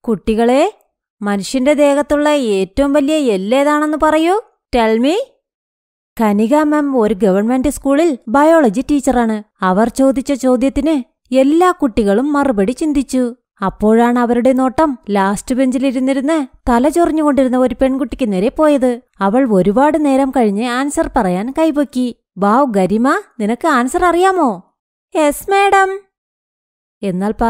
കുട്ടികളെ മനുഷ്യന്റെ ദേഹത്തുള്ള ഏറ്റവും വലിയ എല്ലേതാണെന്ന് പറയൂ ടെൽമി കനിക മാം ഒരു ഗവൺമെന്റ് സ്കൂളിൽ ബയോളജി ടീച്ചറാണ് അവർ ചോദിച്ച ചോദ്യത്തിന് എല്ലാ കുട്ടികളും മറുപടി ചിന്തിച്ചു അപ്പോഴാണ് അവരുടെ നോട്ടം ലാസ്റ്റ് ബെഞ്ചിലിരുന്നിരുന്ന് തല ചൊറിഞ്ഞുകൊണ്ടിരുന്ന ഒരു പെൺകുട്ടിക്ക് നേരെ പോയത് അവൾ ഒരുപാട് നേരം കഴിഞ്ഞ് ആൻസർ പറയാൻ കൈപൊക്കി വാവ് ഗരിമ നിനക്ക് ആൻസർ അറിയാമോ യെസ് മാഡം എന്നാൽ പറ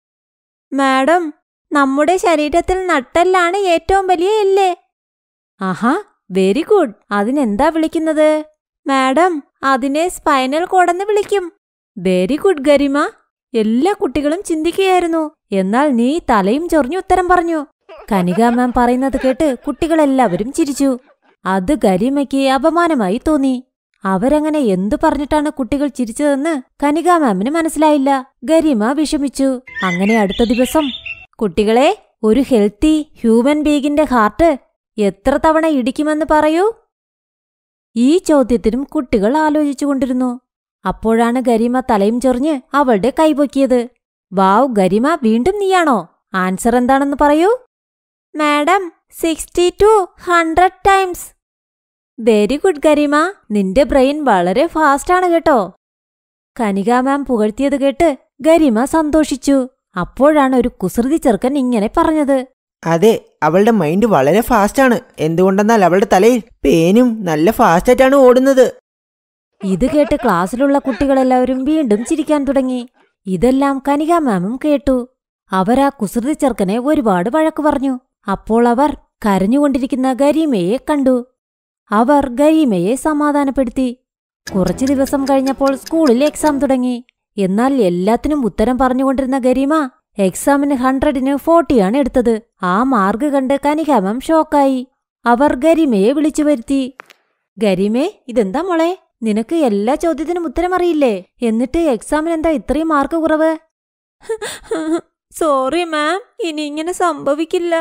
മാഡം നമ്മുടെ ശരീരത്തിൽ നട്ടെല്ലാണ് ഏറ്റവും വലിയ എല്ല് ആഹാ വെരി ഗുഡ് അതിനെന്താ വിളിക്കുന്നത് മാഡം അതിനെ സ്പൈനൽ കോഡെന്ന് വിളിക്കും വെരി ഗുഡ് ഗരിമ എല്ലാ കുട്ടികളും ചിന്തിക്കുകയായിരുന്നു എന്നാൽ നീ തലയും ചൊറിഞ്ഞു ഉത്തരം പറഞ്ഞു കനിക മാം പറയുന്നത് കേട്ട് കുട്ടികളെല്ലാവരും ചിരിച്ചു അത് ഗരിമയ്ക്ക് അപമാനമായി തോന്നി അവരങ്ങനെ എന്തു പറഞ്ഞിട്ടാണ് കുട്ടികൾ ചിരിച്ചതെന്ന് കനിക മാമിന് മനസ്സിലായില്ല ഗരിമ വിഷമിച്ചു അങ്ങനെ അടുത്ത ദിവസം കുട്ടികളെ ഒരു ഹെൽത്തി ഹ്യൂമൻ ബീഗിന്റെ ഹാർട്ട് എത്ര തവണ ഇടിക്കുമെന്ന് പറയൂ ഈ ചോദ്യത്തിനും കുട്ടികൾ ആലോചിച്ചുകൊണ്ടിരുന്നു അപ്പോഴാണ് ഗരിമ തലയും ചൊറിഞ്ഞ് അവളുടെ കൈപൊക്കിയത് വാവ് ഗരിമ വീണ്ടും നീയാണോ ആൻസർ എന്താണെന്ന് പറയൂ madam sixty two hundred times very good Garima നിന്റെ ബ്രെയിൻ വളരെ ഫാസ്റ്റാണ് കേട്ടോ കനിക മാം പുകഴ്ത്തിയത് കേട്ട് ഗരിമ സന്തോഷിച്ചു അപ്പോഴാണ് ഒരു കുസൃതി ചെറുക്കൻ ഇങ്ങനെ പറഞ്ഞത് അതെ അവളുടെ മൈൻഡ് വളരെ ഫാസ്റ്റാണ് എന്തുകൊണ്ടെന്നാൽ അവളുടെ തലയിൽ പേനും നല്ല ഫാസ്റ്റായിട്ടാണ് ഓടുന്നത് ഇത് കേട്ട് ക്ലാസ്സിലുള്ള കുട്ടികളെല്ലാവരും വീണ്ടും ചിരിക്കാൻ തുടങ്ങി ഇതെല്ലാം കനിക മാമും കേട്ടു അവരാ കുസൃതി ചെറുക്കനെ ഒരുപാട് വഴക്കു പറഞ്ഞു അപ്പോൾ അവർ കരഞ്ഞുകൊണ്ടിരിക്കുന്ന ഗരീമയെ കണ്ടു അവർ ഗരീമയെ സമാധാനപ്പെടുത്തി കുറച്ചു ദിവസം കഴിഞ്ഞപ്പോൾ സ്കൂളിൽ എക്സാം തുടങ്ങി എന്നാൽ എല്ലാത്തിനും ഉത്തരം പറഞ്ഞുകൊണ്ടിരുന്ന ഗരീമ എക്സാമിന് ഹൺഡ്രഡിന് ഫോർട്ടിയാണ് എടുത്തത് ആ മാർക്ക് കണ്ട് കനിക മാം ഷോക്കായി അവർ ഗരിമയെ വിളിച്ചു വരുത്തി ഗരിമേ ഇതെന്താ മോളെ നിനക്ക് എല്ലാ ചോദ്യത്തിനും ഉത്തരം അറിയില്ലേ എന്നിട്ട് എക്സാമിന് എന്താ ഇത്രയും മാർക്ക് കുറവ് സോറി മാം ഇനി ഇങ്ങനെ സംഭവിക്കില്ല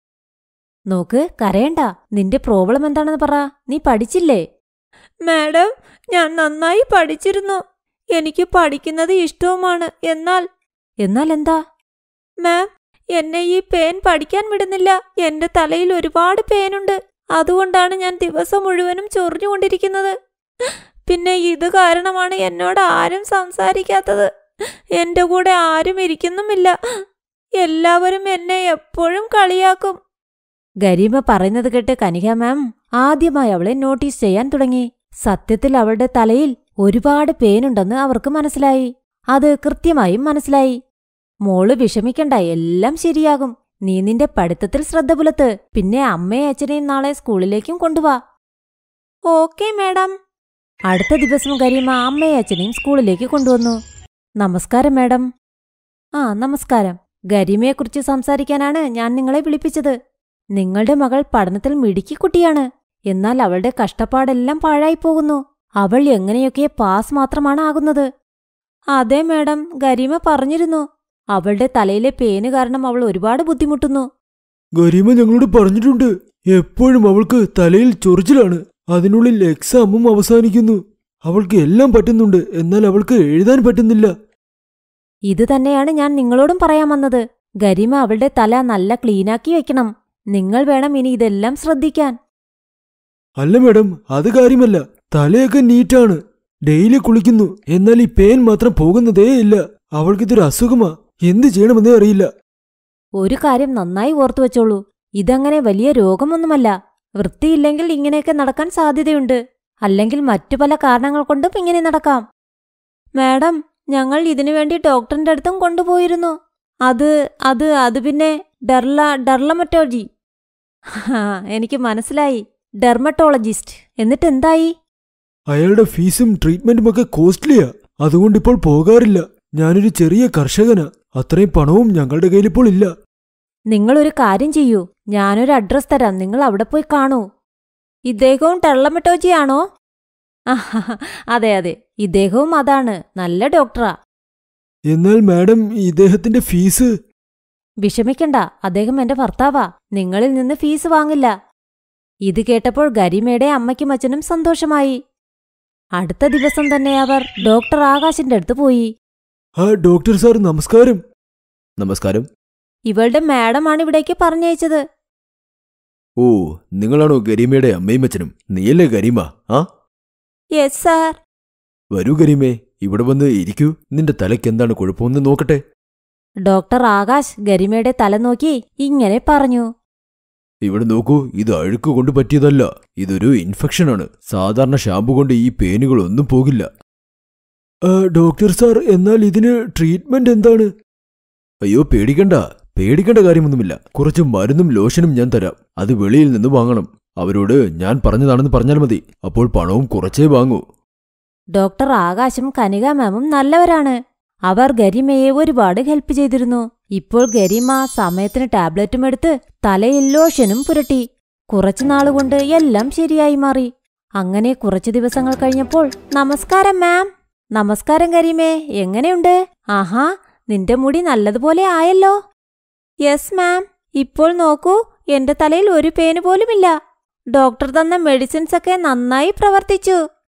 നോക്ക് കരയണ്ട നിന്റെ പ്രോബ്ലം എന്താണെന്ന് പറ നീ പഠിച്ചില്ലേ മാഡം ഞാൻ നന്നായി പഠിച്ചിരുന്നു എനിക്ക് പഠിക്കുന്നത് ഇഷ്ടവുമാണ് എന്നാൽ എന്നാൽ എന്താ മാം എന്നെ ഈ പേൻ പഠിക്കാൻ വിടുന്നില്ല എന്റെ തലയിൽ ഒരുപാട് പേനുണ്ട് അതുകൊണ്ടാണ് ഞാൻ ദിവസം മുഴുവനും ചൊറിഞ്ഞുകൊണ്ടിരിക്കുന്നത് പിന്നെ ഇത് കാരണമാണ് എന്നോട് ആരും സംസാരിക്കാത്തത് എന്റെ കൂടെ ആരും ഇരിക്കുന്നുമില്ല എല്ലാവരും എന്നെ എപ്പോഴും കളിയാക്കും ഗരീമ പറയുന്നത് കേട്ട് കനിക മാം ആദ്യമായി അവളെ നോട്ടീസ് ചെയ്യാൻ തുടങ്ങി സത്യത്തിൽ അവളുടെ തലയിൽ ഒരുപാട് പേനുണ്ടെന്ന് അവർക്ക് മനസ്സിലായി അത് കൃത്യമായും മനസ്സിലായി മോള് വിഷമിക്കണ്ട എല്ലാം ശരിയാകും നീ നിന്റെ പഠിത്തത്തിൽ ശ്രദ്ധ പുലത്ത് പിന്നെ അമ്മയും അച്ഛനെയും നാളെ സ്കൂളിലേക്കും കൊണ്ടുവാ ഓക്കെ മാഡം അടുത്ത ദിവസം കരീമ അമ്മയും അച്ഛനെയും സ്കൂളിലേക്ക് കൊണ്ടുവന്നു നമസ്കാരം മാഡം ആ നമസ്കാരം ഗരീമയെക്കുറിച്ച് സംസാരിക്കാനാണ് ഞാൻ നിങ്ങളെ വിളിപ്പിച്ചത് നിങ്ങളുടെ മകൾ പഠനത്തിൽ മിടുക്കി കുട്ടിയാണ് എന്നാൽ അവളുടെ കഷ്ടപ്പാടെല്ലാം പാഴായി പോകുന്നു അവൾ എങ്ങനെയൊക്കെ പാസ് മാത്രമാണ് ആകുന്നത് അതെ മാഡം ഗരീമ പറഞ്ഞിരുന്നു അവളുടെ തലയിലെ പേന് കാരണം അവൾ ഒരുപാട് ബുദ്ധിമുട്ടുന്നു ഗരീമ ഞങ്ങളോട് പറഞ്ഞിട്ടുണ്ട് എപ്പോഴും അവൾക്ക് തലയിൽ ചൊറിച്ചിലാണ് അതിനുള്ളിൽ എക്സാമും അവസാനിക്കുന്നു അവൾക്ക് എല്ലാം പറ്റുന്നുണ്ട് എന്നാൽ അവൾക്ക് എഴുതാൻ പറ്റുന്നില്ല ഇത് തന്നെയാണ് ഞാൻ നിങ്ങളോടും പറയാൻ വന്നത് ഗരിമ അവളുടെ തല നല്ല ക്ലീനാക്കി വെക്കണം നിങ്ങൾ വേണം ഇനി ഇതെല്ലാം ശ്രദ്ധിക്കാൻ അല്ല മേഡം അത് കാര്യമല്ല തലയൊക്കെ നീറ്റാണ് ഡെയിലി കുളിക്കുന്നു എന്നാൽ ഈ പേൻ മാത്രം പോകുന്നതേ ഇല്ല അവൾക്കിതൊരു അസുഖമാ എന്ത് ചെയ്യണമെന്നേ അറിയില്ല ഒരു കാര്യം നന്നായി ഓർത്തു വെച്ചോളൂ ഇതങ്ങനെ വലിയ രോഗമൊന്നുമല്ല വൃത്തിയില്ലെങ്കിൽ ഇങ്ങനെയൊക്കെ നടക്കാൻ സാധ്യതയുണ്ട് അല്ലെങ്കിൽ മറ്റു പല കാരണങ്ങൾ കൊണ്ടും ഇങ്ങനെ നടക്കാം മാഡം ഞങ്ങൾ ഇതിനു വേണ്ടി ഡോക്ടറിന്റെ അടുത്തും കൊണ്ടുപോയിരുന്നു അത് അത് അത് പിന്നെ ഡെർല ഡെർലമറ്റോളജി ഹാ എനിക്ക് മനസ്സിലായി ഡെർമറ്റോളജിസ്റ്റ് എന്നിട്ട് എന്തായി അയാളുടെ ഫീസും ട്രീറ്റ്മെന്റും ഒക്കെ കോസ്റ്റ്ലിയാ അതുകൊണ്ട് ഇപ്പോൾ പോകാറില്ല ഞാനൊരു ചെറിയ കർഷകനാ അത്രയും പണവും ഞങ്ങളുടെ കയ്യിലിപ്പോൾ ഇല്ല നിങ്ങളൊരു കാര്യം ചെയ്യൂ ഞാനൊരു അഡ്രസ് തരാം നിങ്ങൾ അവിടെ പോയി കാണൂ ഇദ്ദേഹവും ടെള്ളമെട്ടോജിയാണോ ആഹ്, അതെ അതെ ഇദ്ദേഹവും അതാണ് നല്ല ഡോക്ടറാ എന്നാൽ മാഡം ഇദ്ദേഹത്തിന്റെ ഫീസ് വിഷമിക്കണ്ട അദ്ദേഹം എന്റെ ഭർത്താവാ നിങ്ങളിൽ നിന്ന് ഫീസ് വാങ്ങില്ല ഇത് കേട്ടപ്പോൾ ഗരിമയുടെ അമ്മയ്ക്കും അച്ഛനും സന്തോഷമായി അടുത്ത ദിവസം തന്നെ അവർ ഡോക്ടർ ആകാശിന്റെ അടുത്ത് പോയി ആ ഡോക്ടർ സാർ നമസ്കാരം നമസ്കാരം ഇവളുടെ മാഡമാണ് ഇവിടേക്ക് പറഞ്ഞയച്ചത് ഓ നിങ്ങളാണോ ഗരീമയുടെ അമ്മയും അച്ഛനും നീയല്ലേ ഗരീമ ആ യെസ് സാർ വരൂ ഗരീമേ ഇവിടെ വന്ന് ഇരിക്കൂ നിന്റെ തലയ്ക്ക് എന്താണ് കുഴപ്പമെന്ന് നോക്കട്ടെ ഡോക്ടർ ആകാശ് ഗരിമയുടെ തല നോക്കി ഇങ്ങനെ പറഞ്ഞു ഇവിടെ നോക്കൂ ഇത് അഴുക്ക് കൊണ്ട് പറ്റിയതല്ല ഇതൊരു ഇൻഫെക്ഷനാണ് സാധാരണ ഷാമ്പു കൊണ്ട് ഈ പേനുകളൊന്നും പോകില്ല ഡോക്ടർ സാർ എന്നാൽ ഇതിന് ട്രീറ്റ്മെന്റ് എന്താണ് അയ്യോ പേടിക്കണ്ട പേടിക്കേണ്ട കാര്യമൊന്നുമില്ല കുറച്ച് മരുന്നും ലോഷനും ഞാൻ തരാം അത് വെളിയിൽ നിന്ന് വാങ്ങണം അവരോട് ഞാൻ പറഞ്ഞതാണെന്ന് പറഞ്ഞാൽ മതി അപ്പോൾ പണവും കുറച്ചേ വാങ്ങൂ ഡോക്ടർ ആകാശും കനിക മാമും നല്ലവരാണ് അവർ ഗരിമയെ ഒരുപാട് ഹെൽപ്പ് ചെയ്തിരുന്നു ഇപ്പോൾ ഗരിമ സമയത്തിന് ടാബ്ലറ്റും എടുത്ത് തലയിൽ ലോഷനും പുരട്ടി കുറച്ചു നാളുകൊണ്ട് എല്ലാം ശരിയായി മാറി അങ്ങനെ കുറച്ചു ദിവസങ്ങൾ കഴിഞ്ഞപ്പോൾ നമസ്കാരം മാം നമസ്കാരം ഗരിമേ എങ്ങനെയുണ്ട് ആഹാ നിന്റെ മുടി നല്ലതുപോലെ ആയല്ലോ യെസ് മാം ഇപ്പോൾ നോക്കൂ എന്റെ തലയിൽ ഒരു പേന് പോലുമില്ല ഡോക്ടർ തന്ന മെഡിസിൻസ് ഒക്കെ നന്നായി പ്രവർത്തിച്ചു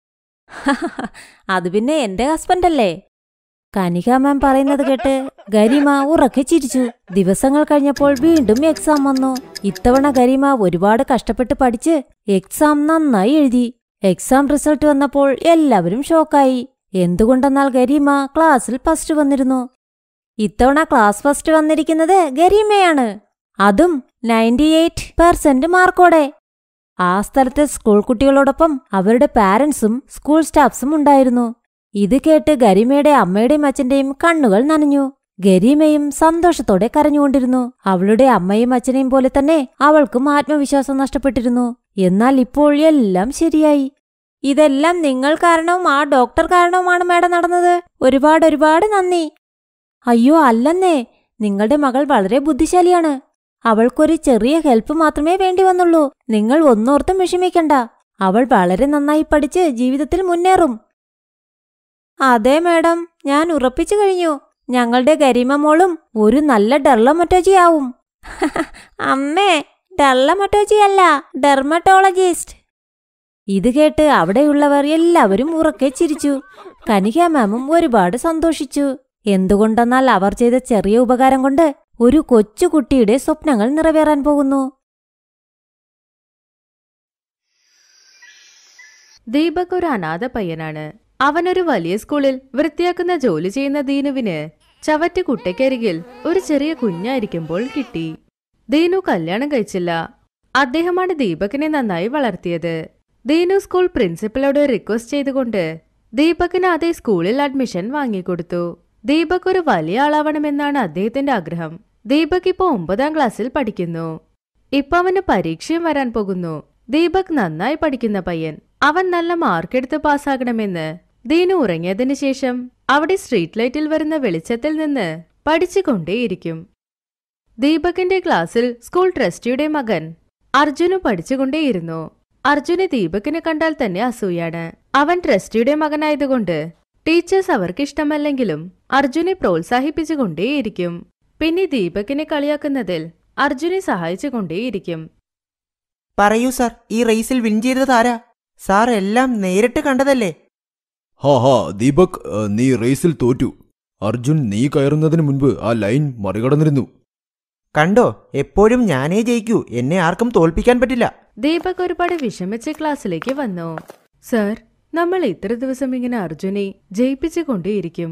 അത് പിന്നെ എന്റെ ഹസ്ബൻഡല്ലേ കനിക മാം പറയുന്നത് കേട്ട് ഗരിമ ഉറക്കെ ചിരിച്ചു ദിവസങ്ങൾ കഴിഞ്ഞപ്പോൾ വീണ്ടും എക്സാം വന്നു ഇത്തവണ ഗരിമ ഒരുപാട് കഷ്ടപ്പെട്ട് പഠിച്ച് എക്സാം നന്നായി എഴുതി എക്സാം റിസൾട്ട് വന്നപ്പോൾ എല്ലാവരും ഷോക്കായി എന്തുകൊണ്ടെന്നാൽ ഗരിമ ക്ലാസ്സിൽ ഫസ്റ്റ് വന്നിരുന്നു ഇത്തവണ ക്ലാസ് ഫസ്റ്റ് വന്നിരിക്കുന്നത് ഗരീമയാണ് അതും നയൻറ്റി എയ്റ്റ് പെർസെന്റ് മാർക്കോടെ ആ സ്ഥലത്തെ സ്കൂൾ കുട്ടികളോടൊപ്പം അവരുടെ പാരൻസും സ്കൂൾ സ്റ്റാഫ്സും ഉണ്ടായിരുന്നു ഇത് കേട്ട് ഗരിമയുടെ അമ്മയുടെയും അച്ഛന്റെയും കണ്ണുകൾ നനഞ്ഞു ഗരീമയും സന്തോഷത്തോടെ കരഞ്ഞുകൊണ്ടിരുന്നു അവളുടെ അമ്മയും അച്ഛനെയും പോലെ തന്നെ അവൾക്കും ആത്മവിശ്വാസം നഷ്ടപ്പെട്ടിരുന്നു എന്നാൽ ഇപ്പോൾ എല്ലാം ശരിയായി ഇതെല്ലാം നിങ്ങൾ കാരണവും ആ ഡോക്ടർ കാരണവുമാണ് മേഡം നടന്നത് ഒരുപാട് ഒരുപാട് നന്ദി അയ്യോ അല്ലെന്നേ നിങ്ങളുടെ മകൾ വളരെ ബുദ്ധിശാലിയാണ് അവൾക്കൊരു ചെറിയ ഹെൽപ്പ് മാത്രമേ വേണ്ടി വന്നുള്ളൂ നിങ്ങൾ ഒന്നോർത്തും വിഷമിക്കണ്ട അവൾ വളരെ നന്നായി പഠിച്ച് ജീവിതത്തിൽ മുന്നേറും അതെ മാഡം ഞാൻ ഉറപ്പിച്ചു കഴിഞ്ഞു ഞങ്ങളുടെ ഗരിമ മോളും ഒരു നല്ല ഡെർലമറ്റോജിയാവും അമ്മേ ഡെർലമറ്റോജിയല്ല ഡെർമറ്റോളജിസ്റ്റ് ഇത് കേട്ട് അവിടെയുള്ളവർ എല്ലാവരും ഉറക്കെ ചിരിച്ചു കനിക മാമും ഒരുപാട് സന്തോഷിച്ചു എന്തുകൊണ്ടെന്നാൽ അവർ ചെയ്ത ചെറിയ ഉപകാരം കൊണ്ട് ഒരു കൊച്ചുകുട്ടിയുടെ സ്വപ്നങ്ങൾ നിറവേറാൻ പോകുന്നു ദീപക് ഒരു അനാഥ പയ്യനാണ് അവനൊരു വലിയ സ്കൂളിൽ വൃത്തിയാക്കുന്ന ജോലി ചെയ്യുന്ന ദീനുവിന് ചവറ്റ് കുട്ടയ്ക്കരികിൽ ഒരു ചെറിയ കുഞ്ഞായിരിക്കുമ്പോൾ കിട്ടി ദീനു കല്യാണം കഴിച്ചില്ല അദ്ദേഹമാണ് ദീപകിനെ നന്നായി വളർത്തിയത് ദീനു സ്കൂൾ പ്രിൻസിപ്പലോട് റിക്വസ്റ്റ് ചെയ്തുകൊണ്ട് ദീപകിന് അതേ സ്കൂളിൽ അഡ്മിഷൻ വാങ്ങിക്കൊടുത്തു ദീപക് ഒരു വലിയ ആളാവണമെന്നാണ് അദ്ദേഹത്തിന്റെ ആഗ്രഹം ദീപക് ഇപ്പോ ഒമ്പതാം ക്ലാസ്സിൽ പഠിക്കുന്നു ഇപ്പൊ അവന് പരീക്ഷയും വരാൻ പോകുന്നു ദീപക് നന്നായി പഠിക്കുന്ന പയ്യൻ അവൻ നല്ല മാർക്കെടുത്ത് പാസ്സാകണമെന്ന് ദീനു ഉറങ്ങിയതിനു ശേഷം അവിടെ സ്ട്രീറ്റ് ലൈറ്റിൽ വരുന്ന വെളിച്ചത്തിൽ നിന്ന് പഠിച്ചുകൊണ്ടേയിരിക്കും ദീപകിന്റെ ക്ലാസ്സിൽ സ്കൂൾ ട്രസ്റ്റിയുടെ മകൻ അർജുനു പഠിച്ചുകൊണ്ടേയിരുന്നു അർജുന് ദീപകിനെ കണ്ടാൽ തന്നെ അസൂയാണ് അവൻ ട്രസ്റ്റിയുടെ മകനായതുകൊണ്ട് ടീച്ചേഴ്സ് അവർക്കിഷ്ടമല്ലെങ്കിലും അർജുനെ പ്രോത്സാഹിപ്പിച്ചുകൊണ്ടേയിരിക്കും പിന്നെ ദീപകിനെ കളിയാക്കുന്നതിൽ അർജുനെ സഹായിച്ചുകൊണ്ടേയിരിക്കും പറയൂ സാർ ഈ റേസിൽ വിൻ ചെയ്തത് ആരാ സാർ എല്ലാം നേരിട്ട് കണ്ടതല്ലേ ഹാ ഹാ ദീപക് ഏ, നീ റേസിൽ തോറ്റു അർജുൻ നീ കയറുന്നതിന് മുൻപ് ആ ലൈൻ മറികടന്നിരുന്നു കണ്ടോ എപ്പോഴും ഞാനേ ജയിക്കൂ എന്നെ ആർക്കും തോൽപ്പിക്കാൻ പറ്റില്ല ദീപക് ഒരുപാട് വിഷമിച്ച് ക്ലാസ്സിലേക്ക് വന്നു സർ നമ്മൾ ഇത്ര ദിവസം ഇങ്ങനെ അർജുനെ ജയിപ്പിച്ചുകൊണ്ടേയിരിക്കും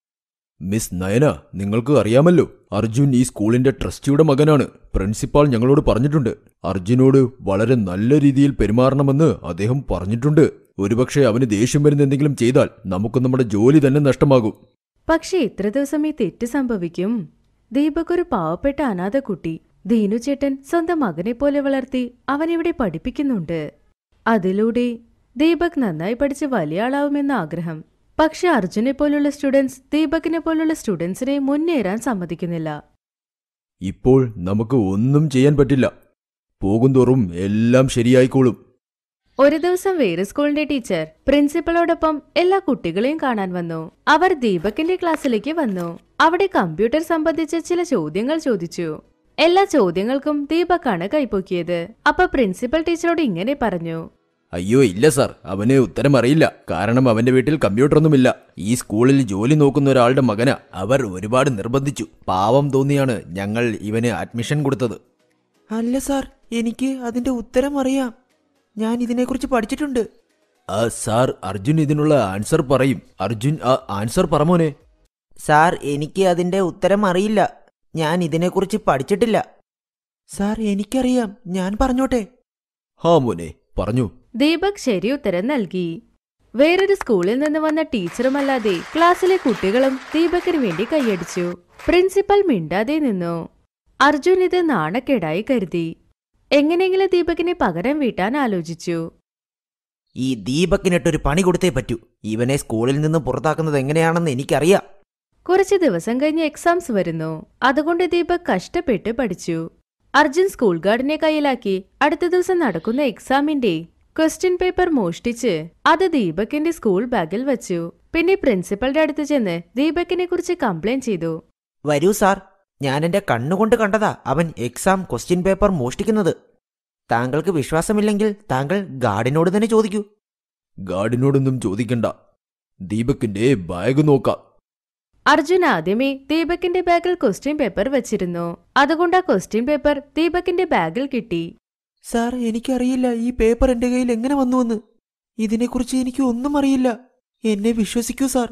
മിസ് നയന നിങ്ങൾക്ക് അറിയാമല്ലോ അർജുൻ ഈ സ്കൂളിന്റെ ട്രസ്റ്റിയുടെ മകനാണ് പ്രിൻസിപ്പാൾ ഞങ്ങളോട് പറഞ്ഞിട്ടുണ്ട് അർജുനോട് വളരെ നല്ല രീതിയിൽ പെരുമാറണമെന്ന് അദ്ദേഹം പറഞ്ഞിട്ടുണ്ട് ഒരുപക്ഷെ അവന് ദേഷ്യം വരുന്ന എന്തെങ്കിലും ചെയ്താൽ നമുക്ക് നമ്മുടെ ജോലി തന്നെ നഷ്ടമാകും പക്ഷെ ഇത്ര ദിവസം ഈ തെറ്റ് സംഭവിക്കും ദീപക് ഒരു പാവപ്പെട്ട അനാഥ കുട്ടി ദീനു ചേട്ടൻ സ്വന്തം മകനെ പോലെ വളർത്തി അവനിവിടെ പഠിപ്പിക്കുന്നുണ്ട് അതിലൂടെ ദീപക് നന്നായി പഠിച്ച് വലിയ ആളാവുമെന്ന ആഗ്രഹം പക്ഷെ അർജുനെ പോലുള്ള സ്റ്റുഡൻസ് ദീപകിനെ പോലുള്ള സ്റ്റുഡൻസിനെ മുന്നേറാൻ സമ്മതിക്കുന്നില്ല ഇപ്പോൾ നമുക്ക് ഒന്നും ചെയ്യാൻ പറ്റില്ല പോകുന്തോറും എല്ലാം ശരിയായിക്കോളും ഒരു ദിവസം വേറെ സ്കൂളിന്റെ ടീച്ചർ പ്രിൻസിപ്പളോടൊപ്പം എല്ലാ കുട്ടികളെയും കാണാൻ വന്നു അവർ ദീപകിന്റെ ക്ലാസ്സിലേക്ക് വന്നു അവിടെ കമ്പ്യൂട്ടർ സംബന്ധിച്ച ചില ചോദ്യങ്ങൾ ചോദിച്ചു എല്ലാ ചോദ്യങ്ങൾക്കും ദീപക്കാണ് കൈപ്പൊക്കിയത് അപ്പൊ പ്രിൻസിപ്പൽ ടീച്ചറോട് ഇങ്ങനെ പറഞ്ഞു അയ്യോ ഇല്ല സാർ അവന് ഉത്തരം അറിയില്ല കാരണം അവന്റെ വീട്ടിൽ കമ്പ്യൂട്ടറൊന്നുമില്ല ഈ സ്കൂളിൽ ജോലി നോക്കുന്ന ഒരാളുടെ മകനാ അവർ ഒരുപാട് നിർബന്ധിച്ചു പാവം തോന്നിയാണ് ഞങ്ങൾ ഇവന് അഡ്മിഷൻ കൊടുത്തത് അല്ല സാർ എനിക്ക് അതിന്റെ ഉത്തരം അറിയാം ഞാൻ ഇതിനെക്കുറിച്ച് പഠിച്ചിട്ടുണ്ട് ആ സാർ അർജുൻ ഇതിനുള്ള ആൻസർ പറയും അർജുൻ ആ ആൻസർ പറമോനെ സാർ എനിക്ക് അതിന്റെ ഉത്തരം അറിയില്ല ഞാൻ ഇതിനെക്കുറിച്ച് പഠിച്ചിട്ടില്ല സാർ എനിക്കറിയാം ഞാൻ പറഞ്ഞോട്ടെ ഹാ മോനെ പറഞ്ഞു ദീപക് ശരി ഉത്തരം നൽകി വേറൊരു സ്കൂളിൽ നിന്ന് വന്ന ടീച്ചറുമല്ലാതെ ക്ലാസ്സിലെ കുട്ടികളും ദീപകിന് വേണ്ടി കൈയടിച്ചു പ്രിൻസിപ്പൽ മിണ്ടാതെ നിന്നു അർജുൻ ഇത് നാണക്കേടായി കരുതി എങ്ങനെയെങ്കിലും ദീപകിനെ പകരം വീട്ടാൻ ആലോചിച്ചു ഈ ദീപക്കിനിട്ടൊരു പണി കൊടുത്തേ പറ്റൂ ഇവനെ സ്കൂളിൽ നിന്ന് പുറത്താക്കുന്നത് എങ്ങനെയാണെന്ന് എനിക്കറിയാം കുറച്ച് ദിവസം കഴിഞ്ഞ് എക്സാംസ് വരുന്നു അതുകൊണ്ട് ദീപക് കഷ്ടപ്പെട്ട് പഠിച്ചു അർജുൻ സ്കൂൾ ഗാർഡിനെ കയ്യിലാക്കി അടുത്ത ദിവസം നടക്കുന്ന എക്സാമിന്റെ ക്വസ്റ്റ്യൻ പേപ്പർ മോഷ്ടിച്ച് അത് ദീപകിന്റെ സ്കൂൾ ബാഗിൽ വച്ചു പിന്നെ പ്രിൻസിപ്പളുടെ അടുത്ത് ചെന്ന് ദീപകിനെ കുറിച്ച് കംപ്ലൈന്റ് ചെയ്തു വരൂ സാർ ഞാൻ എന്റെ കണ്ണുകൊണ്ട് കണ്ടതാ അവൻ എക്സാം ക്വസ്റ്റ്യൻ പേപ്പർ മോഷ്ടിക്കുന്നത് താങ്കൾക്ക് വിശ്വാസമില്ലെങ്കിൽ താങ്കൾ ഗാർഡിനോട് തന്നെ ചോദിക്കൂ ഗാർഡിനോടൊന്നും ചോദിക്കണ്ട ദീപക്കിന്റെ ബാഗ് നോക്കാം അർജുൻ ആദ്യമേ ദീപകിന്റെ ബാഗിൽ ക്വസ്റ്റ്യൻ പേപ്പർ വെച്ചിരുന്നു അതുകൊണ്ട് ആ ക്വസ്റ്റ്യൻ പേപ്പർ ദീപകിന്റെ ബാഗിൽ കിട്ടി സാർ എനിക്കറിയില്ല ഈ പേപ്പർ എന്റെ കയ്യിൽ എങ്ങനെ വന്നുവെന്ന് ഇതിനെക്കുറിച്ച് എനിക്ക് ഒന്നും അറിയില്ല എന്നെ വിശ്വസിക്കൂ സാർ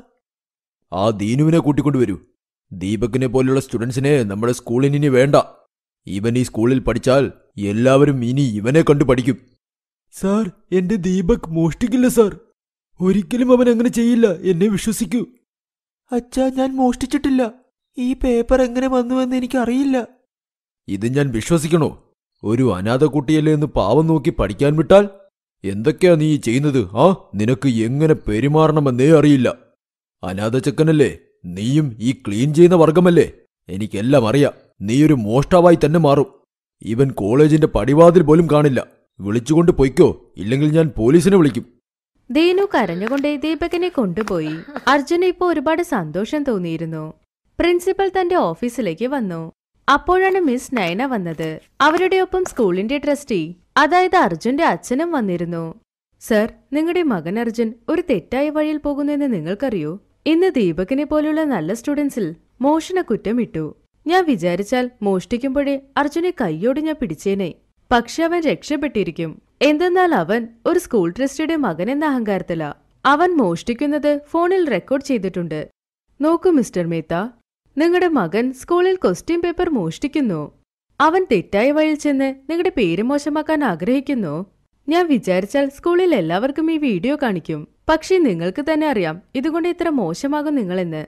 ആ ദീനുവിനെ കൂട്ടിക്കൊണ്ടുവരൂ ദീപകിനെ പോലുള്ള സ്റ്റുഡൻസിനെ നമ്മുടെ സ്കൂളിന് ഇനി വേണ്ട ഇവൻ ഈ സ്കൂളിൽ പഠിച്ചാൽ എല്ലാവരും ഇനി ഇവനെ കണ്ടു പഠിക്കും സാർ എന്റെ ദീപക് മോഷ്ടിക്കില്ല സാർ ഒരിക്കലും അവൻ അങ്ങനെ ചെയ്യില്ല എന്നെ വിശ്വസിക്കൂ അച്ഛാ ഞാൻ മോഷ്ടിച്ചിട്ടില്ല ഈ പേപ്പർ എങ്ങനെ വന്നുവെന്ന് എനിക്കറിയില്ല ഇത് ഞാൻ വിശ്വസിക്കണോ ഒരു അനാഥ കുട്ടിയല്ലേ എന്ന് പാവം നോക്കി പഠിക്കാൻ വിട്ടാൽ എന്തൊക്കെയാ നീ ചെയ്യുന്നത് ആ നിനക്ക് എങ്ങനെ പെരുമാറണമെന്നേ അറിയില്ല അനാഥ ചെക്കനല്ലേ നീയും ഈ ക്ലീൻ ചെയ്യുന്ന വർഗമല്ലേ എനിക്കെല്ലാം അറിയാം നീ ഒരു മോഷ്ടാവായി തന്നെ മാറും ഇവൻ കോളേജിന്റെ പടിവാതിൽ പോലും കാണില്ല വിളിച്ചുകൊണ്ട് പൊയ്ക്കോ ഇല്ലെങ്കിൽ ഞാൻ പോലീസിനെ വിളിക്കും ദീനു കരഞ്ഞുകൊണ്ട് ദീപകിനെ കൊണ്ടുപോയി അർജുന് ഇപ്പോ ഒരുപാട് സന്തോഷം തോന്നിയിരുന്നു പ്രിൻസിപ്പൽ തന്റെ ഓഫീസിലേക്ക് വന്നു അപ്പോഴാണ് മിസ് നയന വന്നത് അവരുടെ ഒപ്പം സ്കൂളിന്റെ ട്രസ്റ്റി അതായത് അർജുന്റെ അച്ഛനും വന്നിരുന്നു സർ നിങ്ങളുടെ മകൻ അർജുൻ ഒരു തെറ്റായ വഴിയിൽ പോകുന്നെന്ന് നിങ്ങൾക്കറിയോ ഇന്ന് ദീപകിനെ പോലുള്ള നല്ല സ്റ്റുഡൻസിൽ മോഷണ കുറ്റം ഇട്ടു ഞാൻ വിചാരിച്ചാൽ മോഷ്ടിക്കുമ്പോഴേ അർജുനെ കൈയോട് ഞാൻ പിടിച്ചേനെ പക്ഷെ അവൻ രക്ഷപ്പെട്ടിരിക്കും എന്തെന്നാൽ അവൻ ഒരു സ്കൂൾ ട്രസ്റ്റിയുടെ മകൻ എന്ന അഹങ്കാരത്തില അവൻ മോഷ്ടിക്കുന്നത് ഫോണിൽ റെക്കോർഡ് ചെയ്തിട്ടുണ്ട് നോക്കൂ മിസ്റ്റർ മേത്ത നിങ്ങളുടെ മകൻ സ്കൂളിൽ ക്വസ്റ്റ്യൻ പേപ്പർ മോഷ്ടിക്കുന്നു അവൻ തെറ്റായ വഴിയിൽ ചെന്ന് നിങ്ങളുടെ പേര് മോശമാക്കാൻ ആഗ്രഹിക്കുന്നു ഞാൻ വിചാരിച്ചാൽ സ്കൂളിൽ എല്ലാവർക്കും ഈ വീഡിയോ കാണിക്കും പക്ഷേ നിങ്ങൾക്ക് തന്നെ അറിയാം ഇതുകൊണ്ട് ഇത്ര മോശമാകും നിങ്ങളെന്ന്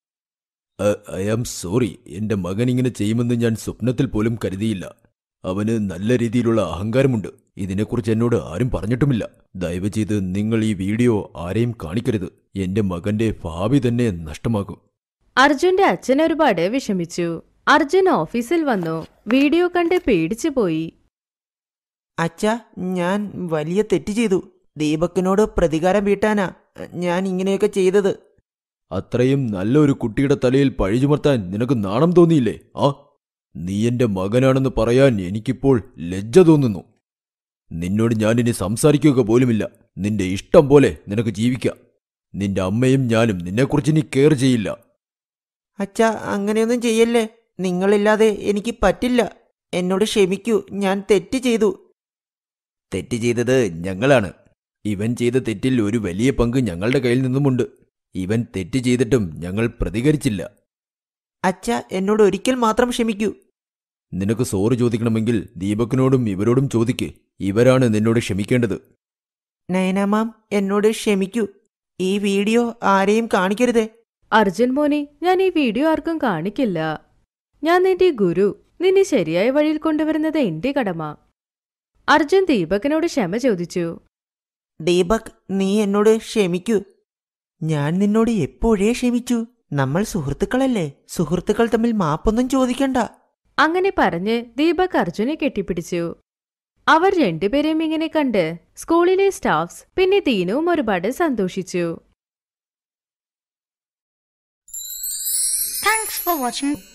ഐ ആം സോറി എന്റെ മകൻ ഇങ്ങനെ ചെയ്യുമെന്ന് ഞാൻ സ്വപ്നത്തിൽ പോലും കരുതിയില്ല അവന് നല്ല രീതിയിലുള്ള അഹങ്കാരമുണ്ട് ഇതിനെക്കുറിച്ച് എന്നോട് ആരും പറഞ്ഞിട്ടുമില്ല ദയവ് ചെയ്ത് നിങ്ങൾ ഈ വീഡിയോ ആരെയും കാണിക്കരുത് എന്റെ മകന്റെ ഭാവി തന്നെ നഷ്ടമാകും അർജുന്റെ അച്ഛൻ ഒരുപാട് വിഷമിച്ചു അർജുൻ ഓഫീസിൽ വന്നു വീഡിയോ കണ്ട് പേടിച്ചു പോയി അച്ഛാ ഞാൻ വലിയ തെറ്റ് ചെയ്തു ദീപക്കിനോട് പ്രതികാരം വീട്ടാനാ ഞാൻ ഇങ്ങനെയൊക്കെ ചെയ്തത് അത്രയും നല്ലൊരു കുട്ടിയുടെ തലയിൽ പഴി ചുമർത്താൻ നിനക്ക് നാണം തോന്നിയില്ലേ ആ നീ എന്റെ മകനാണെന്ന് പറയാൻ എനിക്കിപ്പോൾ ലജ്ജ തോന്നുന്നു നിന്നോട് ഞാനിനി സംസാരിക്കുക പോലുമില്ല നിന്റെ ഇഷ്ടം പോലെ നിനക്ക് ജീവിക്കാം നിന്റെ അമ്മയും ഞാനും നിന്നെക്കുറിച്ച് ഇനി കെയർ ചെയ്യില്ല അച്ഛാ അങ്ങനെയൊന്നും ചെയ്യല്ലേ നിങ്ങളില്ലാതെ എനിക്ക് പറ്റില്ല എന്നോട് ക്ഷമിക്കൂ ഞാൻ തെറ്റ് ചെയ്തു തെറ്റ് ചെയ്തത് ഞങ്ങളാണ് ഇവൻ ചെയ്ത തെറ്റിൽ ഒരു വലിയ പങ്ക് ഞങ്ങളുടെ കയ്യിൽ നിന്നുമുണ്ട് ഇവൻ തെറ്റ് ചെയ്തിട്ടും ഞങ്ങൾ പ്രതികരിച്ചില്ല അച്ഛ എന്നോട് ഒരിക്കൽ മാത്രം ക്ഷമിക്കൂ നിനക്ക് സോറി ചോദിക്കണമെങ്കിൽ ദീപക്കിനോടും ഇവരോടും ചോദിക്ക് ഇവരാണ് നിന്നോട് ക്ഷമിക്കേണ്ടത് നയന മാം എന്നോട് ക്ഷമിക്കൂ ഈ വീഡിയോ ആരെയും കാണിക്കരുതേ അർജുൻ മോനെ ഞാൻ ഈ വീഡിയോ ആർക്കും കാണിക്കില്ല ഞാൻ നിന്റെ ഗുരു നിന്നെ ശരിയായ വഴിയിൽ കൊണ്ടുവരുന്നത് എന്റെ കടമ അർജുൻ ദീപകിനോട് ക്ഷമ ചോദിച്ചു ദീപക് നീ എന്നോട് ക്ഷമിക്കൂ ഞാൻ നിന്നോട് എപ്പോഴേ ക്ഷമിച്ചു നമ്മൾ സുഹൃത്തുക്കളല്ലേ സുഹൃത്തുക്കൾ തമ്മിൽ മാപ്പൊന്നും ചോദിക്കണ്ട അങ്ങനെ പറഞ്ഞ് ദീപക് അർജുനെ കെട്ടിപ്പിടിച്ചു അവർ രണ്ടുപേരെയും ഇങ്ങനെ കണ്ട് സ്കൂളിലെ സ്റ്റാഫ്സ് പിന്നെ ദീനുവും ഒരുപാട് സന്തോഷിച്ചു Thanks for watching